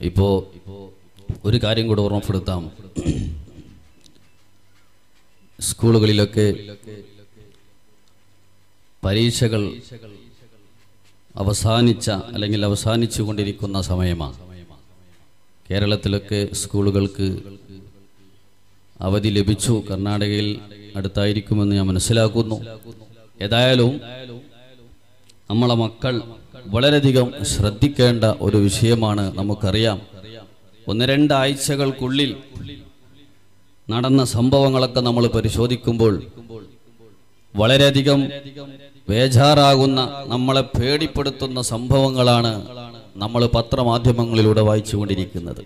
ഇപ്പോ ഒരു കാര്യം കൂടെ ഓർമ്മപ്പെടുത്താം സ്കൂളുകളിലൊക്കെ പരീക്ഷകൾ അവസാനിച്ച അല്ലെങ്കിൽ അവസാനിച്ചു കൊണ്ടിരിക്കുന്ന സമയമാണ് കേരളത്തിലൊക്കെ സ്കൂളുകൾക്ക് അവധി ലഭിച്ചു കർണാടകയിൽ അടുത്തായിരിക്കുമെന്ന് ഞാൻ മനസ്സിലാക്കുന്നു ഏതായാലും നമ്മളെ മക്കൾ വളരെയധികം ശ്രദ്ധിക്കേണ്ട ഒരു വിഷയമാണ് നമുക്കറിയാം ഒന്ന് രണ്ടാഴ്ചകൾക്കുള്ളിൽ നടന്ന സംഭവങ്ങളൊക്കെ നമ്മൾ പരിശോധിക്കുമ്പോൾ വളരെയധികം ബേജാറാകുന്ന നമ്മളെ പേടിപ്പെടുത്തുന്ന സംഭവങ്ങളാണ് നമ്മൾ പത്രമാധ്യമങ്ങളിലൂടെ വായിച്ചുകൊണ്ടിരിക്കുന്നത്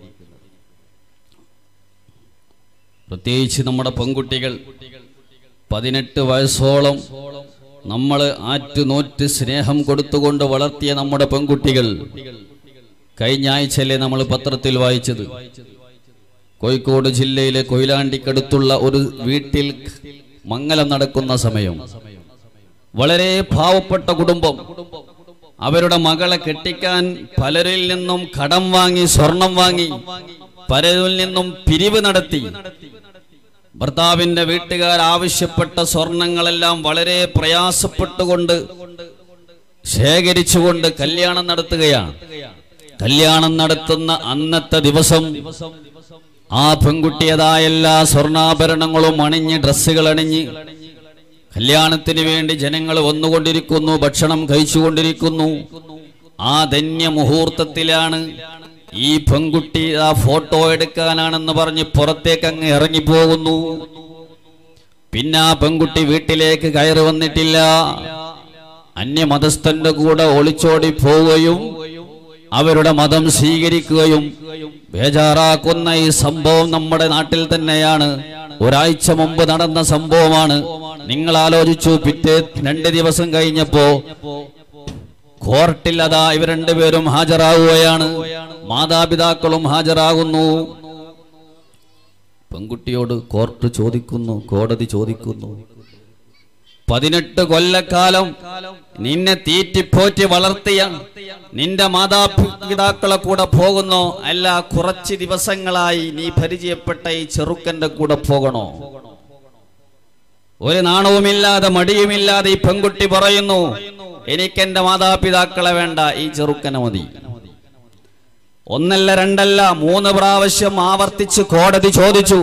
പ്രത്യേകിച്ച് നമ്മുടെ പെൺകുട്ടികൾ പതിനെട്ട് വയസ്സോളം നമ്മൾ ആറ്റുനോറ്റ് സ്നേഹം കൊടുത്തുകൊണ്ട് വളർത്തിയ നമ്മുടെ പെൺകുട്ടികൾ കഴിഞ്ഞ ആഴ്ചയല്ലേ നമ്മൾ പത്രത്തിൽ വായിച്ചത് കോഴിക്കോട് ജില്ലയിലെ കൊയിലാണ്ടിക്കടുത്തുള്ള ഒരു വീട്ടിൽ മംഗലം നടക്കുന്ന സമയം വളരെ പാവപ്പെട്ട കുടുംബം അവരുടെ മകളെ കെട്ടിക്കാൻ പലരിൽ നിന്നും കടം വാങ്ങി സ്വർണം വാങ്ങി പലരിൽ നിന്നും പിരിവ് നടത്തി ഭർത്താവിന്റെ വീട്ടുകാർ ആവശ്യപ്പെട്ട സ്വർണങ്ങളെല്ലാം വളരെ പ്രയാസപ്പെട്ടുകൊണ്ട് ശേഖരിച്ചുകൊണ്ട് കല്യാണം നടത്തുകയാണ് കല്യാണം നടത്തുന്ന അന്നത്തെ ദിവസം ആ പെൺകുട്ടിയതായ എല്ലാ സ്വർണ്ണാഭരണങ്ങളും അണിഞ്ഞ് ഡ്രസ്സുകൾ അണിഞ്ഞ് കല്യാണത്തിന് വേണ്ടി ജനങ്ങൾ വന്നുകൊണ്ടിരിക്കുന്നു ഭക്ഷണം കഴിച്ചുകൊണ്ടിരിക്കുന്നു ആ ധന്യ മുഹൂർത്തത്തിലാണ് ഈ പെൺകുട്ടി ആ ഫോട്ടോ എടുക്കാനാണെന്ന് പറഞ്ഞ് പുറത്തേക്ക് അങ്ങ് ഇറങ്ങിപ്പോകുന്നു പിന്നെ ആ പെൺകുട്ടി വീട്ടിലേക്ക് കയറി വന്നിട്ടില്ല അന്യമതസ്ഥന്റെ കൂടെ ഒളിച്ചോടി പോവുകയും അവരുടെ മതം സ്വീകരിക്കുകയും ബേജാറാക്കുന്ന ഈ സംഭവം നമ്മുടെ നാട്ടിൽ തന്നെയാണ് ഒരാഴ്ച മുമ്പ് നടന്ന സംഭവമാണ് നിങ്ങൾ ആലോചിച്ചു പിറ്റേ രണ്ട് ദിവസം കഴിഞ്ഞപ്പോ കോർട്ടിൽ അതാ ഇവർ രണ്ടുപേരും ഹാജരാകുകയാണ് മാതാപിതാക്കളും ഹാജരാകുന്നു പെൺകുട്ടിയോട് കോർട്ട് ചോദിക്കുന്നു കോടതി ചോദിക്കുന്നു പതിനെട്ട് കൊല്ലക്കാലം നിന്നെ തീറ്റിപ്പോറ്റി വളർത്തിയ നിന്റെ മാതാപിതാക്കളെ കൂടെ പോകുന്നോ അല്ല കുറച്ച് ദിവസങ്ങളായി നീ പരിചയപ്പെട്ട ഈ ചെറുക്കന്റെ കൂടെ പോകണോ ഒരു നാണവുമില്ലാതെ മടിയുമില്ലാതെ ഈ പെൺകുട്ടി പറയുന്നു എനിക്കെന്റെ മാതാപിതാക്കളെ വേണ്ട ഈ ചെറുക്കനെ മതി ഒന്നല്ല രണ്ടല്ല മൂന്ന് പ്രാവശ്യം ആവർത്തിച്ച് കോടതി ചോദിച്ചു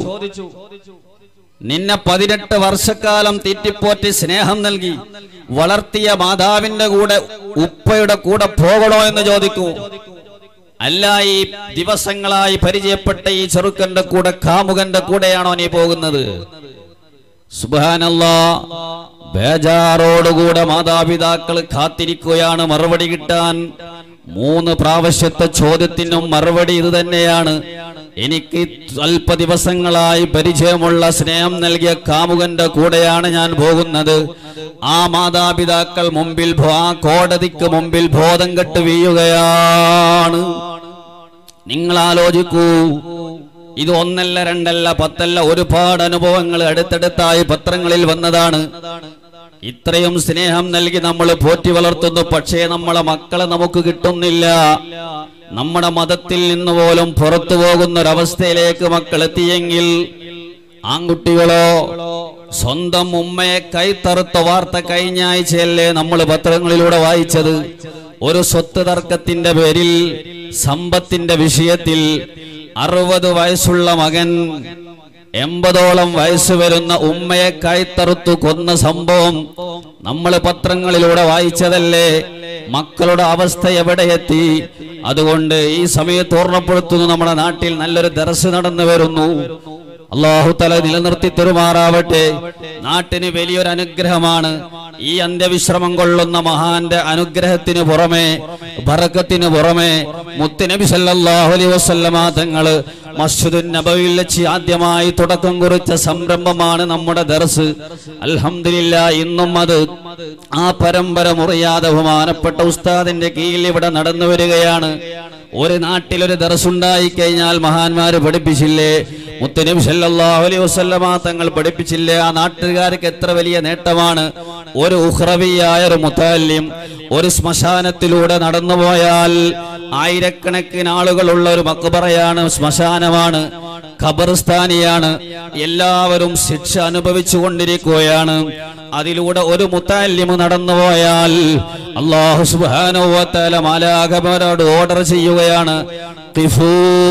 നിന്നെ പതിനെട്ട് വർഷക്കാലം തീറ്റിപ്പോറ്റി സ്നേഹം നൽകി വളർത്തിയ മാതാവിന്റെ കൂടെ ഉപ്പയുടെ കൂടെ പോകണോ എന്ന് ചോദിക്കൂ അല്ല ഈ ദിവസങ്ങളായി പരിചയപ്പെട്ട ഈ ചെറുക്കന്റെ കൂടെ കാമുകന്റെ കൂടെയാണോ നീ പോകുന്നത് സുബാനല്ലാ ബേജാറോടുകൂടെ മാതാപിതാക്കൾ കാത്തിരിക്കുകയാണ് മറുപടി കിട്ടാൻ മൂന്ന് പ്രാവശ്യത്തെ ചോദ്യത്തിനും മറുപടി ഇത് തന്നെയാണ് എനിക്ക് അല്പ ദിവസങ്ങളായി പരിചയമുള്ള സ്നേഹം നൽകിയ കാമുകന്റെ കൂടെയാണ് ഞാൻ പോകുന്നത് ആ മാതാപിതാക്കൾ മുമ്പിൽ ഭോ- ആ കോടതിക്ക് മുമ്പിൽ ബോധം കെട്ട് വീഴുകയാണ് നിങ്ങൾ ആലോചിക്കൂ ഇത് ഒന്നല്ല രണ്ടല്ല പത്തല്ല ഒരുപാട് അനുഭവങ്ങൾ അടുത്തടുത്തായി പത്രങ്ങളിൽ വന്നതാണ് ഇത്രയും സ്നേഹം നൽകി നമ്മൾ പോറ്റി വളർത്തുന്നു പക്ഷേ നമ്മളെ മക്കളെ നമുക്ക് കിട്ടുന്നില്ല നമ്മുടെ മതത്തിൽ നിന്ന് പോലും പുറത്തു പോകുന്ന ഒരവസ്ഥയിലേക്ക് മക്കൾ എത്തിയെങ്കിൽ ആൺകുട്ടികളോ സ്വന്തം ഉമ്മയെ കൈത്തറുത്ത വാർത്ത കഴിഞ്ഞ ആഴ്ചയല്ലേ നമ്മൾ പത്രങ്ങളിലൂടെ വായിച്ചത് ഒരു സ്വത്ത് തർക്കത്തിന്റെ പേരിൽ സമ്പത്തിന്റെ വിഷയത്തിൽ അറുപത് വയസ്സുള്ള മകൻ എൺപതോളം വയസ്സ് വരുന്ന ഉമ്മയെ കൈത്തറുത്തു കൊന്ന സംഭവം നമ്മൾ പത്രങ്ങളിലൂടെ വായിച്ചതല്ലേ മക്കളുടെ അവസ്ഥ എവിടെ എത്തി അതുകൊണ്ട് ഈ സമയത്ത് ഓർമ്മപ്പെടുത്തുന്നു നമ്മുടെ നാട്ടിൽ നല്ലൊരു ദർസ് നടന്നു വരുന്നു അള്ളാഹു തല നിലനിർത്തി തെരുമാറാവട്ടെ നാട്ടിന് വലിയൊരു അനുഗ്രഹമാണ് ഈ അന്ത്യവിശ്രമം കൊള്ളുന്ന മഹാന്റെ അനുഗ്രഹത്തിന് പുറമെ ബറക്കത്തിന് പുറമെ മുത്തുനബി സല്ലല്ലാഹു അലൈഹി വസല്ലമ തങ്ങള് മസ്ജിദുൻ നബവിയിൽ വെച്ച് ആദ്യമായി തുടക്കം കുറിച്ച സംരംഭമാണ് നമ്മുടെ ദർസ് അൽഹംദുലില്ല ഇന്നും അത് ആ പരമ്പര മുറിയാതെ ബഹുമാനപ്പെട്ട ഉസ്താദിന്റെ കീഴിൽ ഇവിടെ നടന്നു വരികയാണ് ഒരു നാട്ടിൽ ഒരു ദർസുണ്ടായി കഴിഞ്ഞാൽ മഹാന്മാര് പഠിപ്പിച്ചില്ലേ മുത്തനബി സല്ലല്ലാഹു അലൈഹി വസല്ലമ തങ്ങൾ പഠിപ്പിച്ചില്ലേ ആ നാട്ടുകാർക്ക് എത്ര വലിയ നേട്ടമാണ് ഒരു ഉഹ്റവിയായ ഒരു മുത്താലിം ഒരു ശ്മശാനത്തിലൂടെ നടന്നുപോയാൽ ആയിരക്കണക്കിന് ആളുകളുള്ള ഒരു മക്ബറയാണ് ശ്മശാനമാണ് ഖബർസ്ഥാനിയാണ് എല്ലാവരും ശിക്ഷ അനുഭവിച്ചു കൊണ്ടിരിക്കുകയാണ് അതിലൂടെ ഒരു മുത്താലിമ് നടന്നുപോയാൽ അള്ളാഹു സുബാനുവത്തല മാലാഖമരോട് ഓർഡർ ചെയ്യുകയാണ് ഖിഫൂ.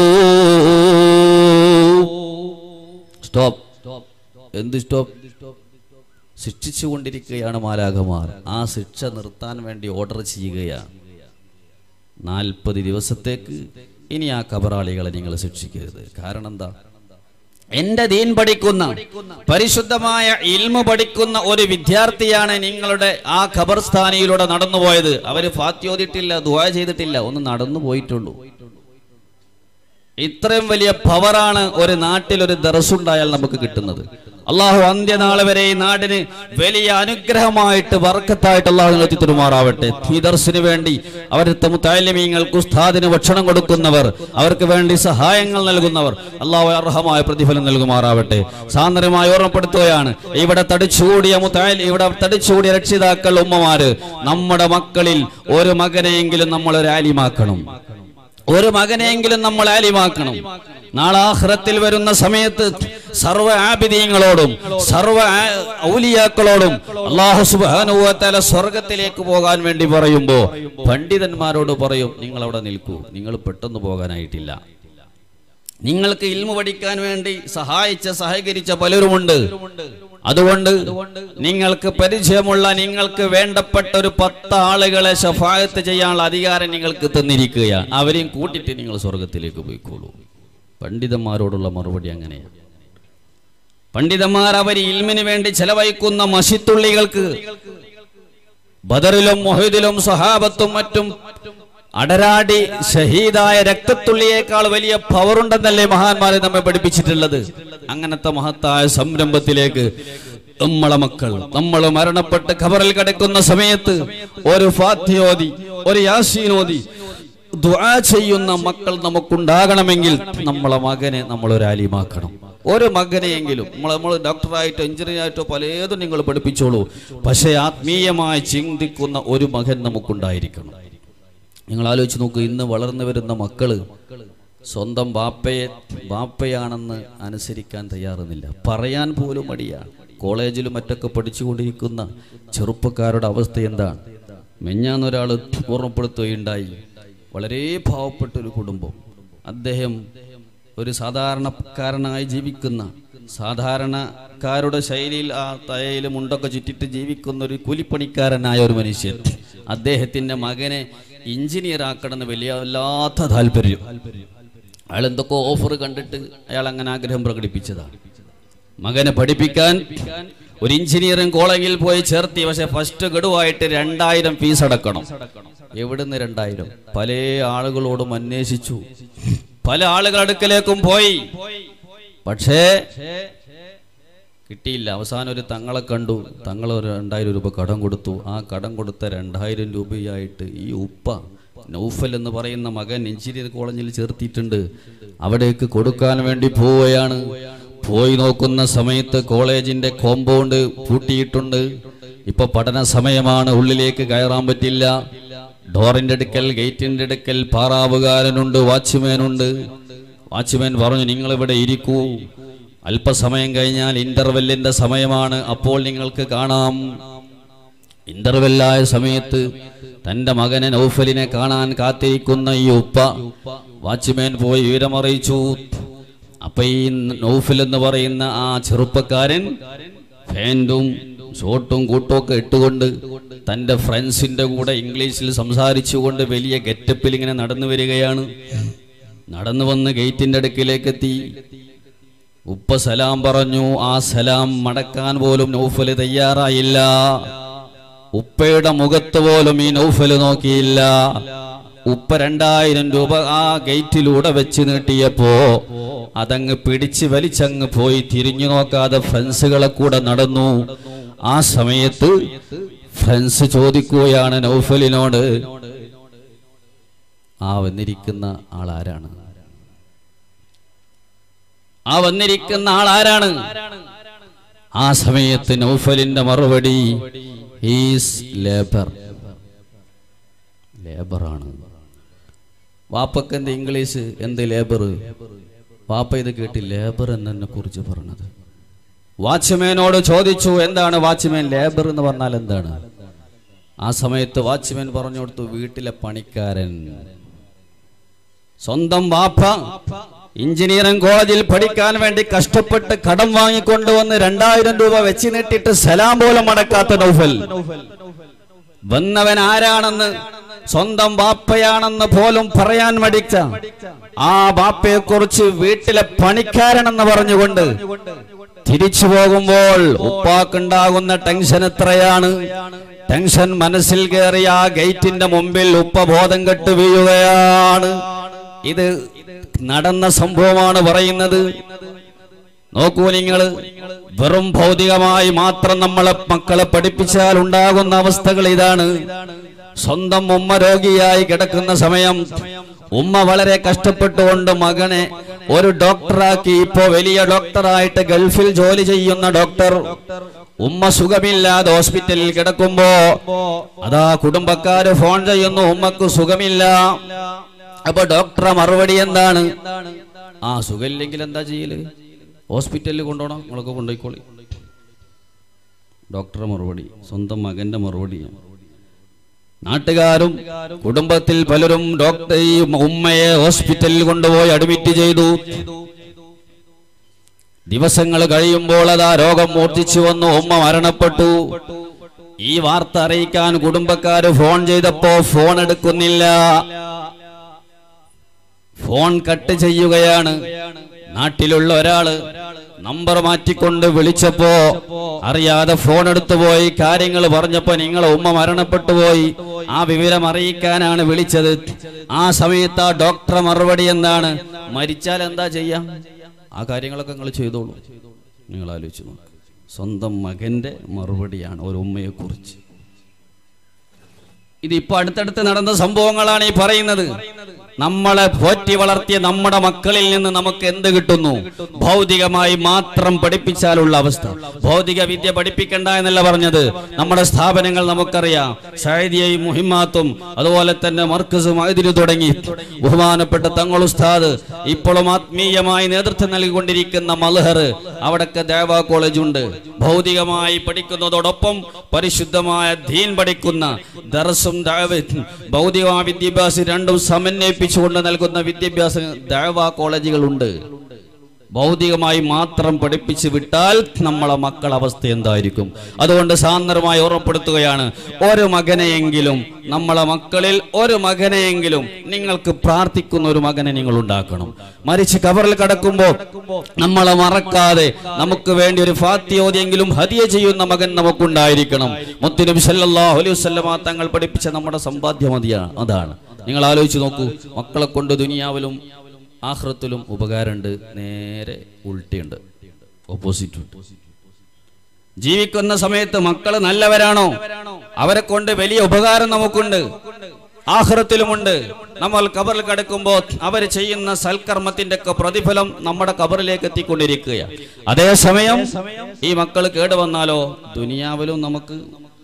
സ്റ്റോപ്പ് എന്ത് സ്റ്റോപ്പ് ശിക്ഷിച്ചു കൊണ്ടിരിക്കുകയാണ് മാലാഖമാർ ആ ശിക്ഷ നിർത്താൻ വേണ്ടി ഓർഡർ ചെയ്യുകയാണ് നാൽപ്പത് ദിവസത്തേക്ക് ഇനി ആ കബറാളികളെ നിങ്ങൾ ശിക്ഷിക്കരുത് കാരണം എന്താ എന്റെ ദീൻ പഠിക്കുന്ന പരിശുദ്ധമായ ഇൽമ പഠിക്കുന്ന ഒരു വിദ്യാർത്ഥിയാണ് നിങ്ങളുടെ ആ ഖബർസ്ഥാനിയിലൂടെ നടന്നുപോയത് അവര് ഫാത്യോതിട്ടില്ല ദുആ ചെയ്തിട്ടില്ല ഒന്ന് നടന്നു പോയിട്ടുള്ളൂ ഇത്രയും വലിയ പവറാണ് ഒരു നാട്ടിൽ ഒരു ദർസുണ്ടായാൽ നമുക്ക് കിട്ടുന്നത് അള്ളാഹു അന്ത്യനാളെ വരെ ഈ നാടിന് വലിയ അനുഗ്രഹമായിട്ട് വർക്കത്തായിട്ട് അള്ളാഹു നിർത്തി തെരുമാറാവട്ടെ ഈ ദർശന് വേണ്ടി അവരുടെ മുത്താലിമീങ്ങൾക്ക് ഉസ്താദിന് ഭക്ഷണം കൊടുക്കുന്നവർ അവർക്ക് വേണ്ടി സഹായങ്ങൾ നൽകുന്നവർ അള്ളാഹു അർഹമായ പ്രതിഫലം നൽകുമാറാവട്ടെ സാന്ദ്രമായി ഓർമ്മപ്പെടുത്തുകയാണ് ഇവിടെ തടിച്ചുകൂടിയ മുത്താലി ഇവിടെ തടിച്ചുകൂടിയ രക്ഷിതാക്കൾ ഉമ്മമാര് നമ്മുടെ മക്കളിൽ ഒരു മകനെയെങ്കിലും നമ്മൾ ഒരു ആലിമാക്കണം ഒരു മകനെയെങ്കിലും നമ്മൾ ആലിമാക്കണം നാളെ ആഖിറത്തിൽ വരുന്ന സമയത്ത് സർവ്വ ആബിദീങ്ങളോടും സർവ്വ ആ- ഔലിയാക്കളോടും അള്ളാഹു സുബ്ഹാനഹു വ തആല സ്വർഗത്തിലേക്ക് പോകാൻ വേണ്ടി പറയുമ്പോ പണ്ഡിതന്മാരോട് പറയും നിങ്ങൾ അവിടെ നിൽക്കൂ നിങ്ങൾ പെട്ടെന്ന് പോകാനായിട്ടില്ല നിങ്ങൾക്ക് ഇൽമ പഠിക്കാൻ വേണ്ടി സഹായിച്ച സഹകരിച്ച പലരുമുണ്ട് അതുകൊണ്ട് നിങ്ങൾക്ക് പരിചയമുള്ള നിങ്ങൾക്ക് വേണ്ടപ്പെട്ട ഒരു പത്ത് ആളുകളെ ശഫായത്ത് ചെയ്യാനുള്ള അധികാരം നിങ്ങൾക്ക് തന്നിരിക്കുകയാണ് അവരെയും കൂട്ടിയിട്ട് നിങ്ങൾ സ്വർഗത്തിലേക്ക് പോയിക്കോളൂ പണ്ഡിതന്മാരോടുള്ള മറുപടി അങ്ങനെയാണ് പണ്ഡിതന്മാർ അവർ ഇൽമിന് വേണ്ടി ചെലവഴിക്കുന്ന മഷിത്തുള്ളികൾക്ക് ബദറിലും മൊഹീദിലും സഹാബത്തും മറ്റും അടരാടി ഷഹീദായ രക്തത്തുള്ളിയേക്കാൾ വലിയ പവറുണ്ടെന്നല്ലേ മഹാന്മാരെ നമ്മെ പഠിപ്പിച്ചിട്ടുള്ളത് അങ്ങനത്തെ മഹത്തായ സംരംഭത്തിലേക്ക് നമ്മളെ മക്കൾ നമ്മൾ മരണപ്പെട്ട് ഖബറിൽ കിടക്കുന്ന സമയത്ത് ഒരു ഫാത്തിയോതി ഒരു യാസീനോതി ദുആ ചെയ്യുന്ന മക്കൾ നമുക്കുണ്ടാകണമെങ്കിൽ നമ്മളെ മകനെ നമ്മൾ ഒരു ആലിമാക്കണം ഒരു മകനെയെങ്കിലും നമ്മൾ നമ്മൾ ഡോക്ടറായിട്ടോ എഞ്ചിനീയറായിട്ടോ പലതും നിങ്ങൾ പഠിപ്പിച്ചോളൂ പക്ഷേ ആത്മീയമായി ചിന്തിക്കുന്ന ഒരു മകൻ നമുക്കുണ്ടായിരിക്കണം നിങ്ങൾ ആലോചിച്ച് നോക്കൂ ഇന്ന് വളർന്നു വരുന്ന മക്കള് സ്വന്തം ബാപ്പയെ ബാപ്പയാണെന്ന് അനുസരിക്കാൻ തയ്യാറുന്നില്ല പറയാൻ പോലും മടിയാണ് കോളേജിലും മറ്റൊക്കെ പഠിച്ചുകൊണ്ടിരിക്കുന്ന ചെറുപ്പക്കാരുടെ അവസ്ഥ എന്താണ് മെഞ്ഞാന്നൊരാൾ ഓർമ്മപ്പെടുത്തുകയുണ്ടായി വളരെ പാവപ്പെട്ട ഒരു കുടുംബം അദ്ദേഹം ഒരു സാധാരണക്കാരനായി ജീവിക്കുന്ന സാധാരണക്കാരുടെ ശൈലിയിൽ ആ തയയിൽ മുണ്ടൊക്കെ ചുറ്റിട്ട് ജീവിക്കുന്ന ഒരു കൂലിപ്പണിക്കാരനായ ഒരു മനുഷ്യൻ അദ്ദേഹത്തിന്റെ മകനെ എഞ്ചിനീയർ ആക്കണമെന്ന് വലിയ വല്ലാത്ത താല്പര്യം അയാൾ എന്തൊക്കെ ഓഫർ കണ്ടിട്ട് അയാൾ അങ്ങനെ ആഗ്രഹം പ്രകടിപ്പിച്ചതാണ് മകനെ പഠിപ്പിക്കാൻ ഒരു എഞ്ചിനീയറിംഗ് കോളേജിൽ പോയി ചേർത്തി പക്ഷെ ഫസ്റ്റ് ഗഡുവായിട്ട് രണ്ടായിരം ഫീസ് അടക്കണം എവിടുന്ന് രണ്ടായിരം പല ആളുകളോടും അന്വേഷിച്ചു പല ആളുകളുടെ അടുക്കലേക്കും പോയി പക്ഷേ കിട്ടിയില്ല അവസാനം ഒരു തങ്ങളെ കണ്ടു തങ്ങൾ ഒരു രണ്ടായിരം രൂപ കടം കൊടുത്തു ആ കടം കൊടുത്ത രണ്ടായിരം രൂപയായിട്ട് ഈ ഉപ്പ നൗഫൽ എന്ന് പറയുന്ന മകൻ എഞ്ചിനീയറിംഗ് കോളേജിൽ ചേർത്തിയിട്ടുണ്ട് അവിടേക്ക് കൊടുക്കാൻ വേണ്ടി പോവുകയാണ് പോയി നോക്കുന്ന സമയത്ത് കോളേജിന്റെ കോമ്പൗണ്ട് പൂട്ടിയിട്ടുണ്ട് ഇപ്പൊ പഠന സമയമാണ് ഉള്ളിലേക്ക് കയറാൻ പറ്റില്ല ഡോറിന്റെ അടുക്കൽ ഗേറ്റിന്റെ അടുക്കൽ പാറാവുകാരനുണ്ട് വാച്ച്മാനുണ്ട് വാച്ച്മാൻ പറഞ്ഞു നിങ്ങൾ ഇവിടെ ഇരിക്കൂ അല്പസമയം കഴിഞ്ഞാൽ ഇന്റർവെല്ലിന്റെ സമയമാണ് അപ്പോൾ നിങ്ങൾക്ക് കാണാം ഇന്റർവെല്ലായ സമയത്ത് തന്റെ മകനെ നൗഫലിനെ കാണാൻ കാത്തിരിക്കുന്ന ഈ ഉപ്പ വാച്ച്മാൻ പോയി വിവരമറിയിച്ചു അപ്പൊ ഈ നൗഫൽ എന്ന് പറയുന്ന ആ ചെറുപ്പക്കാരൻ പാൻറ്റും ഷോർട്ടും കൂട്ടും ഒക്കെ ഇട്ടുകൊണ്ട് തന്റെ ഫ്രണ്ട്സിന്റെ കൂടെ ഇംഗ്ലീഷിൽ സംസാരിച്ചുകൊണ്ട് വലിയ ഗെറ്റപ്പിൽ ഇങ്ങനെ നടന്നു വരികയാണ് നടന്നു വന്ന് ഗേറ്റിന്റെ അടുക്കിലേക്ക് എത്തി ഉപ്പ സലാം പറഞ്ഞു ആ സലാം മടക്കാൻ പോലും നൗഫല് തയ്യാറായില്ല ഉപ്പയുടെ മുഖത്ത് പോലും ഈ നൗഫല് നോക്കിയില്ല ഉപ്പ രണ്ടായിരം രൂപ ആ ഗേറ്റിലൂടെ വെച്ച് നീട്ടിയപ്പോ അതങ്ങ് പിടിച്ച് വലിച്ചങ്ങ് പോയി തിരിഞ്ഞു നോക്കാതെ ഫ്രണ്ട്സുകളെ കൂടെ നടന്നു ആ സമയത്ത് ഫ്രണ്ട്സ് ചോദിക്കുകയാണ് നൗഫലിനോട് ആ വന്നിരിക്കുന്ന ആൾ ആരാണ് ആ വന്നിരിക്കുന്ന ആൾ ആരാണ് ആ സമയത്ത് നൗഫലിന്റെ മറുപടി ഹീസ് ലേബർ ലേബറാണ് വാപ്പക്ക് എന്ത് ഇംഗ്ലീഷ് എന്ത് ലേബർ വാപ്പ ഇത് കേട്ട് ലേബർ എന്നെ കുറിച്ച് പറഞ്ഞത് വാച്ച്മാനോട് ചോദിച്ചു എന്താണ് വാച്ച്മാൻ ലേബർ എന്ന് പറഞ്ഞാൽ എന്താണ് ആ സമയത്ത് വാച്ച്മാൻ പറഞ്ഞു കൊടുത്തു വീട്ടിലെ പണിക്കാരൻ സ്വന്തം വാപ്പ എഞ്ചിനീയറിംഗ് കോളേജിൽ പഠിക്കാൻ വേണ്ടി കഷ്ടപ്പെട്ട് കടം വാങ്ങിക്കൊണ്ടുവന്ന് രണ്ടായിരം രൂപ വെച്ച് നീട്ടിട്ട് സലാം പോലും അടക്കാത്ത നൗഫൽ വന്നവൻ ആരാണെന്ന് സ്വന്തം ബാപ്പയാണെന്ന് പോലും പറയാൻ മടിച്ച ആ ബാപ്പയെ കുറിച്ച് വീട്ടിലെ പണിക്കാരനെന്ന് പറഞ്ഞുകൊണ്ട് തിരിച്ചു പോകുമ്പോൾ ഉപ്പാക്കുണ്ടാകുന്ന ടെൻഷൻ എത്രയാണ് ടെൻഷൻ മനസ്സിൽ കയറിയ ആ ഗേറ്റിന്റെ മുമ്പിൽ ഉപ്പ ബോധം കെട്ട് വീഴുകയാണ് ഇത് നടന്ന സംഭവമാണ് പറയുന്നത് നോക്കൂ നിങ്ങൾ വെറും ഭൗതികമായി മാത്രം നമ്മളെ മക്കളെ പഠിപ്പിച്ചാൽ ഉണ്ടാകുന്ന അവസ്ഥകൾ ഇതാണ് സ്വന്തം ഉമ്മ രോഗിയായി കിടക്കുന്ന സമയം ഉമ്മ വളരെ കഷ്ടപ്പെട്ടുകൊണ്ട് മകനെ ഒരു ഡോക്ടറാക്കി ഇപ്പോ വലിയ ഡോക്ടറായിട്ട് ഗൾഫിൽ ജോലി ചെയ്യുന്ന ഡോക്ടർ ഉമ്മ സുഖമില്ലാതെ ഹോസ്പിറ്റലിൽ കിടക്കുമ്പോ അതാ കുടുംബക്കാര് ഫോൺ ചെയ്യുന്നു ഉമ്മക്ക് സുഖമില്ല അപ്പൊ ഡോക്ടറെ മറുപടി എന്താണ് ആ സുഖമില്ലെങ്കിൽ എന്താ ചെയ്യല് ഹോസ്പിറ്റലിൽ കൊണ്ടുപോകണം നിങ്ങളൊക്കെ കൊണ്ടുപോയിക്കോളി ഡോക്ടറെ മറുപടി സ്വന്തം മകന്റെ മറുപടിയാണ് നാട്ടുകാരും കുടുംബത്തിൽ പലരും ഡോക്ടർ ഈ ഉമ്മയെ ഹോസ്പിറ്റലിൽ കൊണ്ടുപോയി അഡ്മിറ്റ് ചെയ്തു ദിവസങ്ങൾ കഴിയുമ്പോൾ അതാ രോഗം മൂർച്ഛിച്ചു വന്നു ഉമ്മ മരണപ്പെട്ടു ഈ വാർത്ത അറിയിക്കാൻ കുടുംബക്കാര് ഫോൺ ചെയ്തപ്പോ ഫോൺ എടുക്കുന്നില്ല ഫോൺ കട്ട് ചെയ്യുകയാണ് നാട്ടിലുള്ള ഒരാള് നമ്പർ മാറ്റിക്കൊണ്ട് വിളിച്ചപ്പോ അറിയാതെ ഫോൺ എടുത്തു പോയി കാര്യങ്ങൾ പറഞ്ഞപ്പോ നിങ്ങളെ ഉമ്മ മരണപ്പെട്ടു പോയി ആ വിവരം അറിയിക്കാനാണ് വിളിച്ചത് ആ സമയത്ത് ആ ഡോക്ടറെ മറുപടി എന്താണ് മരിച്ചാൽ എന്താ ചെയ്യാം ആ കാര്യങ്ങളൊക്കെ നിങ്ങൾ ചെയ്തോളൂ നിങ്ങൾ ആലോചിച്ചു നോക്ക് സ്വന്തം മകന്റെ മറുപടിയാണ് ഒരു ഉമ്മയെ കുറിച്ച് ഇതിപ്പോ അടുത്തടുത്ത് നടന്ന സംഭവങ്ങളാണ് ഈ പറയുന്നത് നമ്മളെ പോറ്റി വളർത്തിയ നമ്മുടെ മക്കളിൽ നിന്ന് നമുക്ക് എന്ത് കിട്ടുന്നു ഭൗതികമായി മാത്രം പഠിപ്പിച്ചാലുള്ള അവസ്ഥ ഭൗതിക വിദ്യ പഠിപ്പിക്കണ്ട എന്നല്ല പറഞ്ഞത് നമ്മുടെ സ്ഥാപനങ്ങൾ നമുക്കറിയാം ഷാഹിദിയയും മുഹിമാത്തും അതുപോലെ തന്നെ മർക്കസും ഇതിന് തുടങ്ങി ബഹുമാനപ്പെട്ട തങ്ങൾ ഉസ്താദ് ഇപ്പോഴും ആത്മീയമായി നേതൃത്വം നൽകിക്കൊണ്ടിരിക്കുന്ന മൽഹർ അവിടൊക്കെ ദേവ കോളേജ് ഉണ്ട് ഭൗതികമായി പഠിക്കുന്നതോടൊപ്പം പരിശുദ്ധമായ ദീൻ പഠിക്കുന്ന ദർസും ദഅവത്തും ഭൗതികമായ വിദ്യാഭ്യാസം രണ്ടും സമന്വയിപ്പിച്ചുകൊണ്ട് നൽകുന്ന വിദ്യാഭ്യാസ ദഅവ കോളേജുകളുണ്ട് ഭൗതികമായി മാത്രം പഠിപ്പിച്ചു വിട്ടാൽ നമ്മളെ മക്കൾ അവസ്ഥ എന്തായിരിക്കും അതുകൊണ്ട് സാന്ദ്രമായി ഓർമ്മപ്പെടുത്തുകയാണ് ഒരു മകനെയെങ്കിലും നമ്മളെ മക്കളിൽ ഒരു മകനെയെങ്കിലും നിങ്ങൾക്ക് പ്രാർത്ഥിക്കുന്ന ഒരു മകനെ നിങ്ങൾ ഉണ്ടാക്കണം മരിച്ച് കബറിൽ കിടക്കുമ്പോൾ നമ്മളെ മറക്കാതെ നമുക്ക് വേണ്ടി ഒരു ഫാത്തിയോദ്യെങ്കിലും ഹതിയ ചെയ്യുന്ന മകൻ നമുക്കുണ്ടായിരിക്കണം മുത്തുനബി സല്ലല്ലാഹു അലൈഹി വസല്ലമ തങ്ങൾ പഠിപ്പിച്ച നമ്മുടെ സമ്പാദ്യം മതിയാണ് അതാണ് നിങ്ങൾ ആലോചിച്ച് നോക്കൂ മക്കളെ കൊണ്ട് ദുനിയാവിലും ആഹ്റത്തിലും ഉപകാരമുണ്ട് നേരെ ഉൾട്ടിയുണ്ട് ഓപ്പോസിറ്റ് ഉണ്ട് ജീവിക്കുന്ന സമയത്ത് മക്കൾ നല്ലവരാണോ അവരെ കൊണ്ട് വലിയ ഉപകാരം നമുക്കുണ്ട് ആഹ്റത്തിലുമുണ്ട് നമ്മൾ കബറിൽ കിടക്കുമ്പോൾ അവർ ചെയ്യുന്ന സൽക്കർമ്മത്തിന്റെ ഒക്കെ പ്രതിഫലം നമ്മുടെ കബറിലേക്ക് എത്തിക്കൊണ്ടിരിക്കുകയാണ് അതേസമയം ഈ മക്കൾ കേടുവന്നാലോ ദുനിയാവിലും നമുക്ക്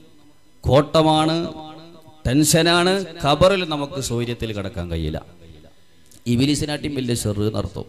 കോട്ടമാണ് ടെൻഷനാണ് ഖബറിൽ നമുക്ക് സൗര്യത്തിൽ കിടക്കാൻ കഴിയില്ല ഇബിലീസിനാട്ടിയും വലിയ ചെറു നടത്തും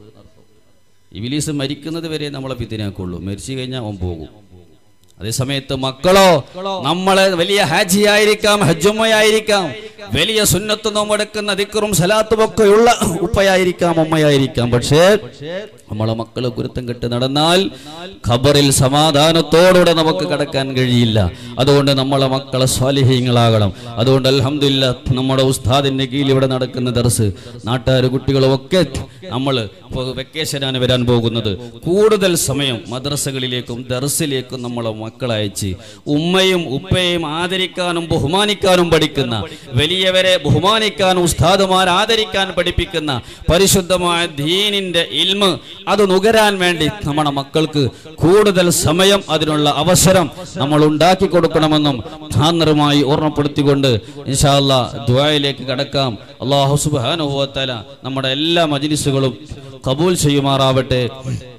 ഇബിലീസ് മരിക്കുന്നത് വരെ നമ്മളെ പിത്തിനാക്കുള്ളൂ മരിച്ചു കഴിഞ്ഞാൽ അവൻ പോകും അതേസമയത്ത് മക്കളോ നമ്മളെ വലിയ ഹാജി ആയിരിക്കാം ഹജ്ജുമ്മയായിരിക്കാം വലിയ സുന്നത്ത് നോമ്പെടുക്കുന്ന ദിക്കറും സലാത്തും ഒക്കെയുള്ള ഉപ്പയായിരിക്കാം ഉമ്മയായിരിക്കാം പക്ഷേ നമ്മളെ മക്കള് ഗുരുത്തം കെട്ട് നടന്നാൽ ഖബറിൽ സമാധാനത്തോടുകൂടെ നമുക്ക് കടക്കാൻ കഴിയില്ല അതുകൊണ്ട് നമ്മളെ മക്കളെ സ്വാലിഹ്യങ്ങളാകണം അതുകൊണ്ട് അൽഹംദുലില്ല നമ്മുടെ ഉസ്താദിന്റെ കീഴിൽ ഇവിടെ നടക്കുന്ന ദർസ് നാട്ടുകാർ കുട്ടികളും ഒക്കെ നമ്മൾ വെക്കേഷനാണ് വരാൻ പോകുന്നത് കൂടുതൽ സമയം മദ്രസകളിലേക്കും ദർസിലേക്കും നമ്മളെ മക്കളെ അയച്ച് ഉമ്മയും ഉപ്പയും ആദരിക്കാനും ബഹുമാനിക്കാനും പഠിക്കുന്ന വലിയവരെ ബഹുമാനിക്കാനും ഉസ്താദുമാർ ആദരിക്കാൻ പഠിപ്പിക്കുന്ന പരിശുദ്ധമായ ദീനിന്റെ ഇൽമ് അത് നുകരാൻ വേണ്ടി നമ്മുടെ മക്കൾക്ക് കൂടുതൽ സമയം അതിനുള്ള അവസരം നമ്മൾ ഉണ്ടാക്കി കൊടുക്കണമെന്നും സാന്ദ്രമായി ഓർമ്മപ്പെടുത്തിക്കൊണ്ട് ഇൻഷാല്ല ദ്വായിലേക്ക് കടക്കാം അള്ളാഹു സുബാനുഭവത്തല നമ്മുടെ എല്ലാ മജിലിസുകളും കബൂൽ ചെയ്യുമാറാവട്ടെ